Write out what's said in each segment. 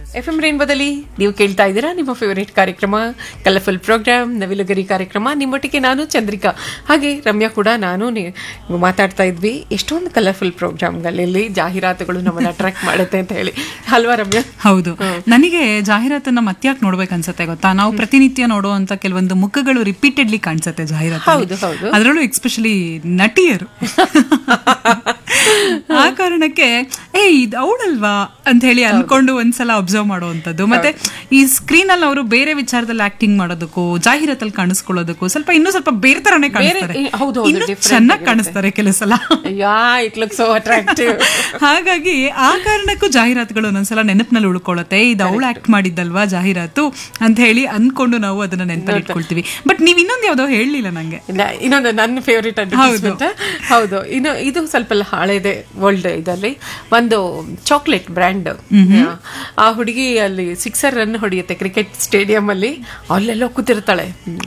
F M ರೇನ್ಬೋದಲ್ಲಿ ನೀವು ಕೇಳ್ತಾ ಇದ್ದೀರಾ ನಿಮ್ಮ ಫೇವರೇಟ್ ಕಾರ್ಯಕ್ರಮ ಕಲರ್ಫುಲ್ ಪ್ರೋಗ್ರಾಮ್ ನವಿಲುಗರಿ ಕಾರ್ಯಕ್ರಮ ನಿಮ್ಮೊಟ್ಟಿಗೆ ನಾನು ಚಂದ್ರಿಕಾ ಹಾಗೆ ರಮ್ಯಾ ಕೂಡ ನಾನು ನೀ- ಮಾತಾಡ್ತಾ ಇದ್ವಿ ಎಷ್ಟೊಂದು ಕಲರ್ಫುಲ್ ಪ್ರೋಗ್ರಾಮ್ಗಳಲ್ಲಿ ಜಾಹೀರಾತುಗಳು ನಮ್ಮನ್ನ ಅಟ್ರಾಕ್ಟ್ ಮಾಡುತ್ತೆ ಅಂತ ಹೇಳಿ ಅಲ್ವಾ ರಮ್ಯಾ ಹೌದು ನನಗೆ ಜಾಹೀರಾತನ್ನ ಮತ್ತ್ಯಾಕ್ ನೋಡ್ಬೇಕು ಅನ್ಸತ್ತೆ ಗೊತ್ತಾ ನಾವು ಪ್ರತಿನಿತ್ಯ ನೋಡುವಂತ ಕೆಲವೊಂದು ಮುಖಗಳು ರಿಪೀಟೆಡ್ಲಿ ಕಾಣಿಸುತ್ತೆ ಜಾಹೀರಾತು ಹೌದು, ಹೌದು. ಅದರಲ್ಲೂ ಎಕ್ಸ್ಪೆಷಲಿ ನಟಿಯರು ಆ ಕಾರಣಕ್ಕೆ ಏ ಇದು ಅವಳಲ್ವಾ ಅಂತ ಹೇಳಿ ಅನ್ಕೊಂಡು ಒಂದ್ಸಲ ಅಬ್ಸರ್ವ್ ಮಾಡುವಂತದ್ದು ಮತ್ತೆ ಈ ಸ್ಕ್ರೀನ್ ಅಲ್ಲಿ ಅವರು ಬೇರೆ ವಿಚಾರದಲ್ಲಿ ಆಕ್ಟಿಂಗ್ ಮಾಡೋದಕ್ಕೂ ಜಾಹೀರಾತಲ್ಲಿ ಕಾಣಿಸ್ಕೊಳ್ಳೋದಕ್ಕೂ ಸ್ವಲ್ಪ ಇನ್ನೂ ಸ್ವಲ್ಪ ಬೇರೆ ತರನೇ ಕಾಣಿಸ್ತಾರೆ ಈ- ಹೌದು, ಹೌದು, ಇನ್ನೂ different ಚೆನ್ನಾಗಿ ಆಗಿರುತ್ತೆ. ಕಾಣಿಸ್ತಾರೆ ಕೆಲವು ಸಲ yeah it look so attractive ಹಾಗಾಗಿ ಆ ಕಾರಣಕ್ಕೂ ಜಾಹೀರಾತುಗಳು ಒಂದೊಂದ್ಸಲ ನೆನಪಿನಲ್ಲಿ ಉಳ್ಕೊಳ್ಳುತ್ತೆ ಇದು ಅವಳು ಆಕ್ಟ್ ಮಾಡಿದ್ದಲ್ವಾ ಜಾಹೀರಾತು ಅಂತ ಹೇಳಿ ಅನ್ಕೊಂಡು ನಾವು ಅದನ್ನ ನೆನಪಲ್ಲಿ ಇಟ್ಕೊಳ್ತೀವಿ ಬಟ್ ನೀವ್ ಇನ್ನೊಂದು ಯಾವ್ದೋ ಹೇಳಲಿಲ್ಲ ನಂಗೆ ಇಲ್ಲ ಇನ್ನೊಂದು ನನ್ನ ಫೇವ್ರೇಟ್ ಅಡ್ವರ್ಟೈಸ್ಮೆಂಟ್ ಹೌದು ಇನ್ನು ಇದು ಸ್ವಲ್ಪ ಹಳೆದೆ ವರ್ಲ್ಡ್ ಇದರಲ್ಲಿ ಒಂದು ಚಾಕ್ಲೇಟ್ ಬ್ರ್ಯಾಂಡ್ ಆ ಹುಡುಗಿ ಅಲ್ಲಿ ಸಿಕ್ಸರ್ ರನ್ ಹೊಡೆಯುತ್ತೆ ಕ್ರಿಕೆಟ್ ಸ್ಟೇಡಿಯಂ ಅಲ್ಲಿ ಅಲ್ಲೆಲ್ಲೋ ಕೂತಿರ್ತಾಳೆ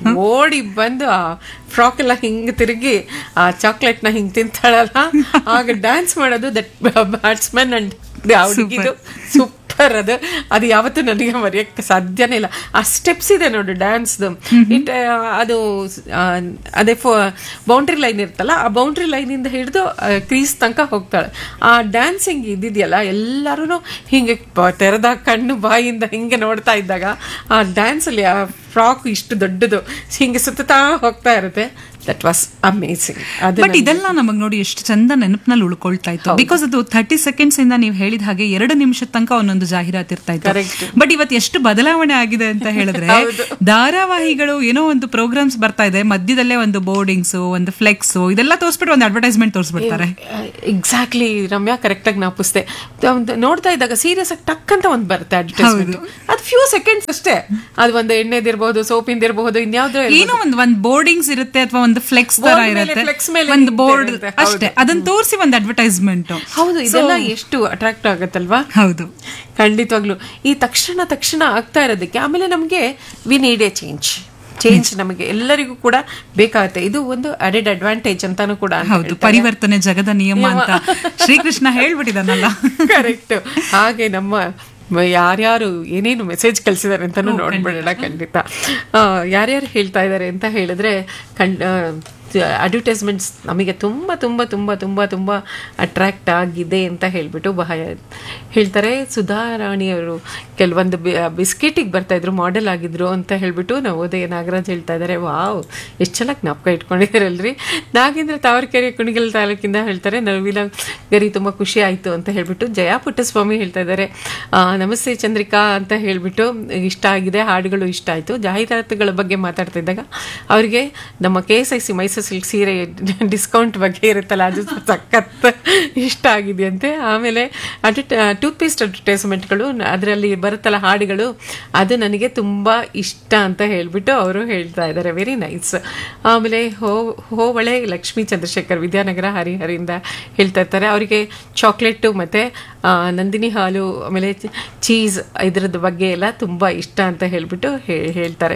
ಓಡಿ ಬಂದು ಆ ಫ್ರಾಕ್ ಎಲ್ಲ ಹಿಂಗ್ ತಿರುಗಿ ಆ ಚಾಕ್ಲೇಟ್ ನ ಹಿಂಗ್ ತಿಂತಾಳಲ್ಲ ಆಗ ಡ್ಯಾನ್ಸ್ ಮಾಡೋದು ದಟ್ ಬ್ಯಾಟ್ಸ್ಮನ್ ಅಂಡ್ ಆ ಹುಡುಗಿದು ಸೂಪರ್ ಅದು ಅದು ಯಾವತ್ತೂ ನನಗೆ ಮರೆಯಕ್ಕೆ ಸಾಧ್ಯನೇ ಇಲ್ಲ ಆ ಸ್ಟೆಪ್ಸ್ ಇದೆ ನೋಡಿ ಡ್ಯಾನ್ಸ್ದು ಇಟ್ ಅದು ಆ, ಅದೇ ಬೌಂಡ್ರಿ ಲೈನ್ ಇರುತ್ತಲ್ಲ ಆ ಬೌಂಡ್ರಿ ಲೈನಿಂದ ಹಿಡಿದು ಕ್ರೀಸ್ ತನಕ ಹೋಗ್ತಾಳೆ ಆ ಡ್ಯಾನ್ಸಿಂಗ್ ಇದಿದೆಯಲ್ಲ ಎಲ್ಲರೂ ಹಿಂಗೆ ಪ- ತೆರೆದ ಕಣ್ಣು ಬಾಯಿಂದ ಹಿಂಗೆ ನೋಡ್ತಾ ಇದ್ದಾಗ ಆ ಡ್ಯಾನ್ಸಲ್ಲಿ ಆ ಫ್ರಾಕ್ ಇಷ್ಟು ದೊಡ್ಡದು ಹಿಂಗೆ ಸುತ್ತಾ ಹೋಗ್ತಾ ಇರುತ್ತೆ ದಟ್ ವಾಸ್ ಅಮೇಸಿಂಗ್ ಅದು ಬಟ್ ಇದೆಲ್ಲ ನಮಗ್ ನೋಡಿ ಎಷ್ಟು ಚಂದ ನೆನಪಿನಲ್ಲಿ ಉಳ್ಕೊಳ್ತಾ ಇತ್ತು ಬಿಕಾಸ್ ಅದು ಥರ್ಟಿ ಸೆಕೆಂಡ್ಸ್ ಇಂದ ನೀವು ಹೇಳಿದ ಹಾಗೆ ಎರಡು ನಿಮಿಷದ ತನಕ ಒಂದೊಂದು ಜಾಹೀರಾತು ಇರ್ತಾ ಇತ್ತು Correct. ಬಟ್ ಇವತ್ತು ಎಷ್ಟು ಬದಲಾವಣೆ ಆಗಿದೆ ಅಂತ ಹೇಳಿದ್ರೆ ಧಾರಾವಾಹಿಗಳು ಏನೋ ಒಂದು ಪ್ರೋಗ್ರಾಮ್ಸ್ ಬರ್ತಾ ಇದೆ ಮಧ್ಯದಲ್ಲೇ ಒಂದು ಬೋರ್ಡಿಂಗ್ಸ್ ಒಂದು ಫ್ಲೆಕ್ಸ್ ಇದೆಲ್ಲ ತೋರಿಸ್ಬಿಟ್ಟು ಒಂದು ಅಡ್ವರ್ಟೈಸ್ಮೆಂಟ್ ತೋರಿಸ್ಬಿಡ್ತಾರೆ ಎಕ್ಸಾಕ್ಟ್ಲಿ ರಮ್ಯಾ ಕರೆಕ್ಟ್ ಆಗಿ ನಾಪಿಸ್ದೆ ಒಂದು ನೋಡ್ತಾ ಇದ್ದಾಗ ಸೀರಿಯಸ್ ಆಗಿ ಟಕ್ ಅಂತ ಒಂದು ಬರುತ್ತೆ ಅಡ್ವರ್ಟೈಸ್ಮೆಂಟ್ ಅದು ಫ್ಯೂ ಸೆಕೆಂಡ್ಸ್ ಅಷ್ಟೇ ಅದು ಒಂದು ಎಣ್ಣೆದಿರ್ಬಹುದು ಸೋಪಿಂದಿರಬಹುದು ಇನ್ಯಾವ್ದು ಏನೋ ಒಂದು ಒಂದು ಬೋರ್ಡಿಂಗ್ಸ್ ಇರುತ್ತೆ ಅಥವಾ ಒಂದು ಫ್ಲೆಕ್ಸ್ ತರ Board ಮೇಲೆ, ಇರುತ್ತೆ flex ಮೇಲೆ ಒಂದು ಹಿಂಗೆ ಬೋರ್ಡ್ ಇರುತ್ತೆ. ಅಷ್ಟೇ ಅದನ್ನ ತೋರಿಸಿ ಒಂದು ಅಡ್ವರ್ಟೈಸ್ಮೆಂಟ್ ಹೌದು ಇದೆಲ್ಲ ಎಷ್ಟು ಅಟ್ರಾಕ್ಟ್ ಆಗತ್ತಲ್ವಾ ಹೌದು ಖಂಡಿತವಾಗ್ಲು ಈ ತಕ್ಷಣ ತಕ್ಷಣ ಆಗ್ತಾ ಇರೋದಕ್ಕೆ ಆಮೇಲೆ ನಮಗೆ we need a change change ನಮಗೆ ಎಲ್ಲರಿಗೂ ಕೂಡ ಬೇಕಾಗುತ್ತೆ ಇದು ಒಂದು ಅಡೆಡ್ ಅಡ್ವಾಂಟೇಜ್ ಅಂತಾನು ಕೂಡ ಅಂತ ಹೌದು ಪರಿವರ್ತನೆ ಜಗದ ನಿಯಮ ಅಂತ ಶ್ರೀಕೃಷ್ಣ ಹೇಳ್ಬಿಟ್ಟಿದಾನಲ್ಲ ಕರೆಕ್ಟ್ ಹಾಗೆ ನಮ್ಮ ಮ- ಯಾರ್ಯಾರು ಏನೇನು ಮೆಸೇಜ್ ಕಳಿಸಿದ್ದಾರೆ ಅಂತಾನು ನೋಡ್ಬಿಡೋಣ ಖಂಡಿತ ಆ, ಯಾರ್ಯಾರು ಹೇಳ್ತಾ ಇದ್ದಾರೆ ಅಂತ ಹೇಳಿದ್ರೆ ಕಣ್ ಅಡ್ವರ್ಟೈಸ್ಮೆಂಟ್ಸ್ ನಮಗೆ ತುಂಬ ತುಂಬ ತುಂಬ ತುಂಬ ತುಂಬ ಅಟ್ರಾಕ್ಟ್ ಆಗಿದೆ ಅಂತ ಹೇಳ್ಬಿಟ್ಟು ಬಹ ಹೇಳ್ತಾರೆ ಸುಧಾರಾಣಿಯವರು ಕೆಲವೊಂದು ಬಿಸ್ಕೆಟಿಗೆ ಬರ್ತಾ ಇದ್ರು ಮಾಡೆಲ್ ಆಗಿದ್ರು ಅಂತ ಹೇಳ್ಬಿಟ್ಟು ನವೋದಯ ನಾಗರಾಜ್ ಹೇಳ್ತಾ ಇದ್ದಾರೆ ವಾವ್ ಎಷ್ಟು ಚೆನ್ನಾಗಿ ಜ್ಞಾಪಕ ಇಟ್ಕೊಂಡಿದ್ದೀರಲ್ರಿ ನಾಗೇಂದ್ರ ತಾವರೆಕೆರೆ ಕುಣಿಗಲ್ ತಾಲೂಕಿಂದ ಹೇಳ್ತಾರೆ ನವಿಲ ಗರಿ ತುಂಬ ಖುಷಿ ಆಯಿತು ಅಂತ ಹೇಳ್ಬಿಟ್ಟು ಜಯಾ ಪುಟ್ಟಸ್ವಾಮಿ ಹೇಳ್ತಾ ಇದ್ದಾರೆ ಆ, ನಮಸ್ತೆ ಚಂದ್ರಿಕಾ ಅಂತ ಹೇಳ್ಬಿಟ್ಟು ಇಷ್ಟ ಆಗಿದೆ ಹಾಡುಗಳು ಇಷ್ಟ ಆಯಿತು ಜಾಹೀರಾತುಗಳ ಬಗ್ಗೆ ಮಾತಾಡ್ತಾ ಇದ್ದಾಗ ಅವರಿಗೆ ನಮ್ಮ K S I C Mysore silk ಸೀರೆ ಡಿಸ್ಕೌಂಟ್ ಬಗ್ಗೆ ಇರುತ್ತಲ್ಲ ಅದು ಸಖತ್ ಇಷ್ಟ ಆಗಿದೆಯಂತೆ ಆಮೇಲೆ ಅಡ್ವರ್ಟ ಟೂತ್ ಪೇಸ್ಟ್ ಅಡ್ವರ್ಟೈಸ್ಮೆಂಟ್ಗಳು ಅದರಲ್ಲಿ ಬರುತ್ತಲ್ಲ ಹಾಡುಗಳು ಅದು ನನಗೆ ತುಂಬ ಇಷ್ಟ ಅಂತ ಹೇಳ್ಬಿಟ್ಟು ಅವರು ಹೇಳ್ತಾ ಇದ್ದಾರೆ ವೆರಿ ನೈಸ್ ಆಮೇಲೆ ಹೋ ಹೋವಳೆ ಲಕ್ಷ್ಮೀ ಚಂದ್ರಶೇಖರ್ ವಿದ್ಯಾನಗರ ಹರಿಹರಿಂದ ಹೇಳ್ತಾ ಇರ್ತಾರೆ ಅವರಿಗೆ ಚಾಕ್ಲೇಟು ಮತ್ತು ನಂದಿನಿ ಹಾಲು ಆಮೇಲೆ ಚೀಸ್ ಇದರದ್ದು ಬಗ್ಗೆ ಎಲ್ಲ ತುಂಬ ಇಷ್ಟ ಅಂತ ಹೇಳ್ಬಿಟ್ಟು ಹೇ- ಹೇಳ್ತಾರೆ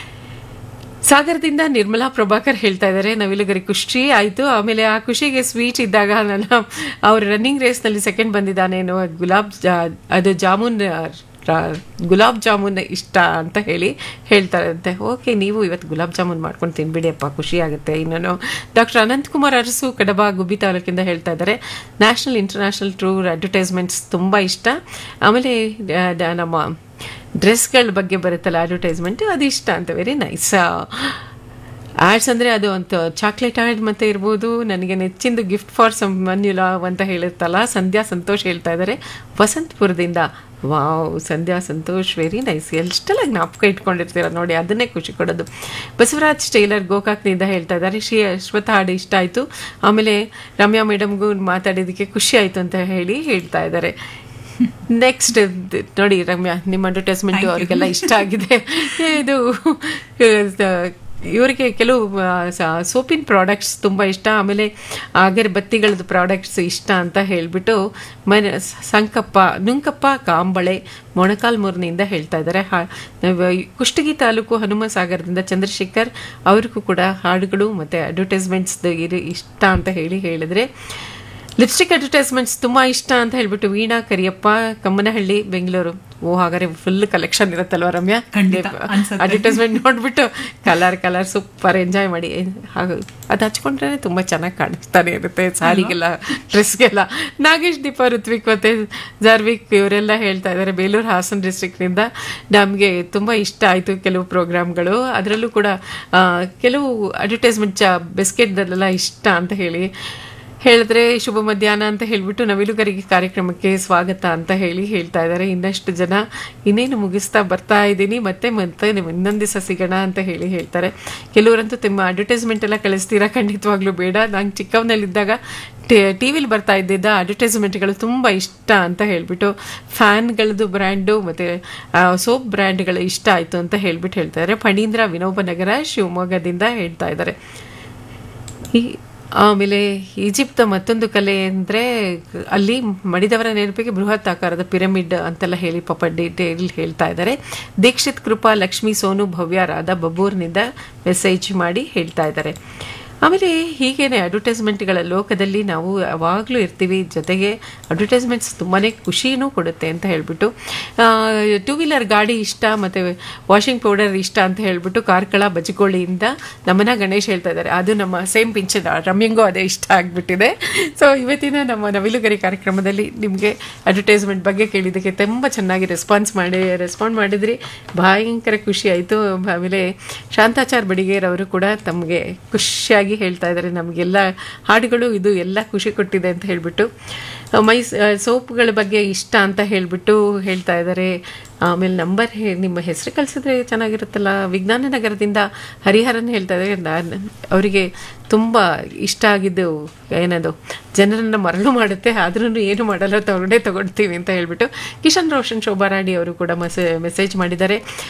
ಸಾಗರದಿಂದ ನಿರ್ಮಲಾ ಪ್ರಭಾಕರ್ ಹೇಳ್ತಾ ಇದ್ದಾರೆ ನವಿಲುಗರಿ ಖುಷಿ ಆಯಿತು ಆಮೇಲೆ ಆ ಖುಷಿಗೆ ಸ್ವೀಟ್ ಇದ್ದಾಗ ನನ್ನ ಅವ್ರು ರನ್ನಿಂಗ್ ರೇಸ್ನಲ್ಲಿ ಸೆಕೆಂಡ್ ಬಂದಿದ್ದಾನೇನೋ ಗುಲಾಬ್ ಜಾ ಅದು ಜಾಮೂನ್ ರಾ- ಗುಲಾಬ್ ಜಾಮೂನ್ ಇಷ್ಟ ಅಂತ ಹೇಳಿ ಹೇಳ್ತಾರಂತೆ ಓಕೆ ನೀವು ಇವತ್ತು ಗುಲಾಬ್ ಜಾಮೂನ್ ಮಾಡ್ಕೊಂಡು ತಿನ್ಬಿಡಿಯಪ್ಪ ಖುಷಿ ಆಗುತ್ತೆ ಇನ್ನೇನು ಡಾಕ್ಟರ್ ಅನಂತಕುಮಾರ್ ಅರಸು ಕಡಬ ಗುಬ್ಬಿ ತಾಲೂಕಿಂದ ಹೇಳ್ತಾ ಇದ್ದಾರೆ ನ್ಯಾಷನಲ್ ಇಂಟರ್ನ್ಯಾಷನಲ್ ಟೂರ್ ಅಡ್ವರ್ಟೈಸ್ಮೆಂಟ್ಸ್ ತುಂಬ ಇಷ್ಟ ಆಮೇಲೆ ಆ, ದ- ನಮ್ಮ ಡ್ರೆಸ್ಗಳ ಬಗ್ಗೆ ಬರುತ್ತಲ್ಲ ಅಡ್ವರ್ಟೈಸ್ಮೆಂಟ್ ಅದು ಇಷ್ಟ ಅಂತ ವೆರಿ ನೈಸ್ ಆಡ್ಸ್ ಅಂದರೆ ಅದು ಒಂದು ಚಾಕ್ಲೇಟ್ ಆಡ್ ಮತ್ತೆ ಇರ್ಬೋದು ನನಗೆ ನೆಚ್ಚಿಂದು ಗಿಫ್ಟ್ ಫಾರ್ ಸಮ್ ಮನ್ಯುಲಾ ಅಂತ ಹೇಳುತ್ತಲ್ಲ ಸಂಧ್ಯಾ ಸಂತೋಷ್ ಹೇಳ್ತಾ ಇದ್ದಾರೆ ವಸಂತಪುರದಿಂದ wow Sandhya Santosh very nice ಎಷ್ಟೆಲ್ಲ ಜ್ಞಾಪಕ ಇಟ್ಕೊಂಡಿರ್ತೀರ ನೋಡಿ ಅದನ್ನೇ ಖುಷಿ ಕೊಡೋದು ಬಸವರಾಜ್ ಟೈಲರ್ ಗೋಕಾಕ್ನಿಂದ ಹೇಳ್ತಾ ಇದ್ದಾರೆ ಶ್ರೀ ಅಶ್ವಥ ಹಾಡು ಇಷ್ಟ ಆಯಿತು ಆಮೇಲೆ ರಮ್ಯಾ ಮೇಡಮ್ಗೂ ಮಾತಾಡಿದ್ದಕ್ಕೆ ಖುಷಿ ಆಯಿತು ಅಂತ ಹೇಳಿ ಹೇಳ್ತಾ ಇದ್ದಾರೆ ನೆಕ್ಸ್ಟ್ ನೋಡಿ ರಮ್ಯಾ ನಿಮ್ಮ ಅಡ್ವರ್ಟೈಸ್ಮೆಂಟ್ ಅವರಿಗೆಲ್ಲ ಇಷ್ಟ ಆಗಿದೆ ಇದು ಇವರಿಗೆ ಕೆಲವು ಆ, ಸ- ಸೋಪಿನ ಪ್ರಾಡಕ್ಟ್ಸ್ ತುಂಬ ಇಷ್ಟ ಆಮೇಲೆ ಅಗರಬತ್ತಿಗಳದ್ದು ಪ್ರಾಡಕ್ಟ್ಸ್ ಇಷ್ಟ ಅಂತ ಹೇಳಿಬಿಟ್ಟು ಮನೆ ಸಂಕಪ್ಪ ನುಂಕಪ್ಪ ಕಾಂಬಳೆ ಮೊಣಕಾಲ್ಮೂರಿನಿಂದ ಹೇಳ್ತಾ ಇದ್ದಾರೆ ಹಾ ನಾವು ಕುಷ್ಟಗಿ ತಾಲೂಕು ಹನುಮ ಸಾಗರದಿಂದ ಚಂದ್ರಶೇಖರ್ ಅವ್ರಿಗೂ ಕೂಡ ಹಾಡುಗಳು ಮತ್ತು ಅಡ್ವರ್ಟೈಸ್ಮೆಂಟ್ಸ್ ಇಷ್ಟ ಅಂತ ಹೇಳಿ ಹೇಳಿದ್ರೆ ಲಿಪ್ಸ್ಟಿಕ್ ಅಡ್ವರ್ಟೈಸ್ಮೆಂಟ್ಸ್ ತುಂಬಾ ಇಷ್ಟ ಅಂತ ಹೇಳ್ಬಿಟ್ಟು ವೀಣಾ ಕರಿಯಪ್ಪ ಕಮ್ಮನಹಳ್ಳಿ ಬೆಂಗಳೂರು ಓ ಹಾಗಾದ್ರೆ ಫುಲ್ ಕಲೆಕ್ಷನ್ ಇರುತ್ತಲ್ವ ರಮ್ಯಾ ಖಂಡಿತ, ಅನ್ಸುತ್ತೆ. ಅಡ್ವರ್ಟೈಸ್ಮೆಂಟ್ ನೋಡ್ಬಿಟ್ಟು ಕಲರ್ ಕಲರ್ ಸೂಪರ್ ಎಂಜಾಯ್ ಮಾಡಿ ಹಾಗೆ ಅದು ಹಚ್ಕೊಂಡ್ರೆ ತುಂಬಾ ಚೆನ್ನಾಗಿ ಕಾಣಿಸ್ತಾನೆ ಇರುತ್ತೆ ಸಾರಿಗೆಲ್ಲ ಡ್ರೆಸ್ಗೆಲ್ಲ ನಾಗೇಶ್ ದೀಪ ಋತ್ವಿಕ್ ಮತ್ತೆ ಜಾರ್ವಿಕ್ ಇವರೆಲ್ಲ ಹೇಳ್ತಾ ಇದ್ದಾರೆ ಬೇಲೂರು ಹಾಸನ ಡಿಸ್ಟ್ರಿಕ್ಟ್ನಿಂದ ನಮಗೆ ತುಂಬ ಇಷ್ಟ ಆಯಿತು ಕೆಲವು ಪ್ರೋಗ್ರಾಮ್ಗಳು ಅದರಲ್ಲೂ ಕೂಡ ಆ, ಕೆಲವು ಅಡ್ವರ್ಟೈಸ್ಮೆಂಟ್ ಚ ಬಿಸ್ಕೆಟ್ದಲ್ಲೆಲ್ಲ ಇಷ್ಟ ಅಂತ ಹೇಳಿ ಹೇಳಿದ್ರೆ ಶುಭ ಮಧ್ಯಾಹ್ನ ಅಂತ ಹೇಳ್ಬಿಟ್ಟು ನವಿಲುಗರಿಗೆ ಕಾರ್ಯಕ್ರಮಕ್ಕೆ ಸ್ವಾಗತ ಅಂತ ಹೇಳಿ ಹೇಳ್ತಾ ಇದ್ದಾರೆ ಇನ್ನಷ್ಟು ಜನ ಇನ್ನೇನು ಮುಗಿಸ್ತಾ ಬರ್ತಾ ಇದ್ದೀನಿ ಮತ್ತೆ ಮತ್ತೆ ನೀವು ಇನ್ನೊಂದು ದಿವಸ ಸಿಗೋಣ ಅಂತ ಹೇಳಿ ಹೇಳ್ತಾರೆ ಕೆಲವರಂತೂ ನಿಮ್ಮ ಅಡ್ವರ್ಟೈಸ್ಮೆಂಟ್ ಎಲ್ಲ ಕಳಿಸ್ತೀರಾ ಖಂಡಿತವಾಗ್ಲೂ ಬೇಡ ನಂಗೆ ಚಿಕ್ಕವನಲ್ಲಿದ್ದಾಗ ಟಿ ವಿಲಿ ಬರ್ತಾ ಇದ್ದಿದ್ದ ಅಡ್ವರ್ಟೈಸ್ಮೆಂಟ್ಗಳು ತುಂಬ ಇಷ್ಟ ಅಂತ ಹೇಳ್ಬಿಟ್ಟು ಫ್ಯಾನ್ಗಳದ್ದು ಬ್ರ್ಯಾಂಡು ಮತ್ತು ಸೋಪ್ ಬ್ರ್ಯಾಂಡ್ಗಳು ಇಷ್ಟ ಆಯಿತು ಅಂತ ಹೇಳ್ಬಿಟ್ಟು ಹೇಳ್ತಾರೆ ಫಣೀಂದ್ರ ವಿನೋಬ ನಗರ ಶಿವಮೊಗ್ಗದಿಂದ ಹೇಳ್ತಾ ಇದ್ದಾರೆ ಈ ಆಮೇಲೆ ಈಜಿಪ್ಟ್ ಮತ್ತೊಂದು ಕಲೆ ಅಂದರೆ ಅಲ್ಲಿ ಮಡಿದವರ ನೆನಪಿಗೆ ಬೃಹತ್ ಆಕಾರದ ಪಿರಮಿಡ್ ಅಂತೆಲ್ಲ ಹೇಳಿ ಪಾಪ ಡೀಟೇಲ್ ಹೇಳ್ತಾ ಇದ್ದಾರೆ ದೀಕ್ಷಿತ್ ಕೃಪಾ ಲಕ್ಷ್ಮಿ ಸೋನು ಭವ್ಯ ರಾಧಾ ಬಬ್ಬೂರ್ನಿಂದ ಮೆಸೇಜ್ ಮಾಡಿ ಹೇಳ್ತಾ ಇದ್ದಾರೆ ಆಮೇಲೆ ಹೀಗೇನೆ ಅಡ್ವರ್ಟೈಸ್ಮೆಂಟ್ಗಳ ಲೋಕದಲ್ಲಿ ನಾವು ಯಾವಾಗಲೂ ಇರ್ತೀವಿ ಜೊತೆಗೆ ಅಡ್ವರ್ಟೈಸ್ಮೆಂಟ್ಸ್ ತುಂಬಾ ಖುಷಿನೂ ಕೊಡುತ್ತೆ ಅಂತ ಹೇಳ್ಬಿಟ್ಟು ಟೂ ವೀಲರ್ ಗಾಡಿ ಇಷ್ಟ ಮತ್ತು ವಾಷಿಂಗ್ ಪೌಡರ್ ಇಷ್ಟ ಅಂತ ಹೇಳ್ಬಿಟ್ಟು ಕಾರ್ಕಳ ಬಜಗೋಳಿಯಿಂದ ನಮ್ಮನ ಗಣೇಶ್ ಹೇಳ್ತಾ ಇದ್ದಾರೆ ಅದು ನಮ್ಮ ಸೇಮ್ ಪಿಂಚದ ರಮ್ಯಂಗೂ ಅದೇ ಇಷ್ಟ ಆಗಿಬಿಟ್ಟಿದೆ ಸೊ ಇವತ್ತಿನ ನಮ್ಮ ನವಿಲುಗರಿ ಕಾರ್ಯಕ್ರಮದಲ್ಲಿ ನಿಮಗೆ ಅಡ್ವರ್ಟೈಸ್ಮೆಂಟ್ ಬಗ್ಗೆ ಕೇಳಿದ್ದಕ್ಕೆ ತುಂಬ ಚೆನ್ನಾಗಿ ರೆಸ್ಪಾನ್ಸ್ ಮಾಡಿ ರೆಸ್ಪಾಂಡ್ ಮಾಡಿದ್ರಿ ಭಯಂಕರ ಖುಷಿ ಆಯಿತು ಆಮೇಲೆ ಶಾಂತಾಚಾರ್ ಬಡಿಗೇರ್ ಅವರು ಕೂಡ ತಮಗೆ ಖುಷಿಯಾಗಿ ಹೇಳ್ತಾ ಇದ್ದಾರೆ ನಮಗೆಲ್ಲ ಹಾಡುಗಳು ಇದು ಎಲ್ಲ ಖುಷಿ ಕೊಟ್ಟಿದೆ ಅಂತ ಹೇಳ್ಬಿಟ್ಟು ಆ, ಮೈ ಸೋಪ್ಗಳ ಬಗ್ಗೆ ಇಷ್ಟ ಅಂತ ಹೇಳ್ಬಿಟ್ಟು ಹೇಳ್ತಾ ಇದ್ದಾರೆ ಆಮೇಲೆ ನಂಬರ್ ನಿಮ್ಮ ಹೆಸರು ಕಳಿಸಿದ್ರೆ ಚೆನ್ನಾಗಿರುತ್ತಲ್ಲ ವಿಜ್ಞಾನ ನಗರದಿಂದ ಹರಿಹರನ್ ಹೇಳ್ತಾ ಇದ್ದಾರೆ ನಾನು ಅವರಿಗೆ ತುಂಬ ಇಷ್ಟ ಆಗಿದ್ದು ಏನದು ಜನರನ್ನ ಮರಳು ಮಾಡುತ್ತೆ ಆದ್ರೂ ಏನು ಮಾಡಲ್ಲ ತಗೊಂಡೇ ತಗೊಳ್ತೀವಿ ಅಂತ ಹೇಳ್ಬಿಟ್ಟು ಕಿಶನ್ ರೋಷನ್ ಶೋಭಾ ರಾಣಿ ಅವರು ಕೂಡ ಮೆಸೇಜ್ ಮಾಡಿದ್ದಾರೆ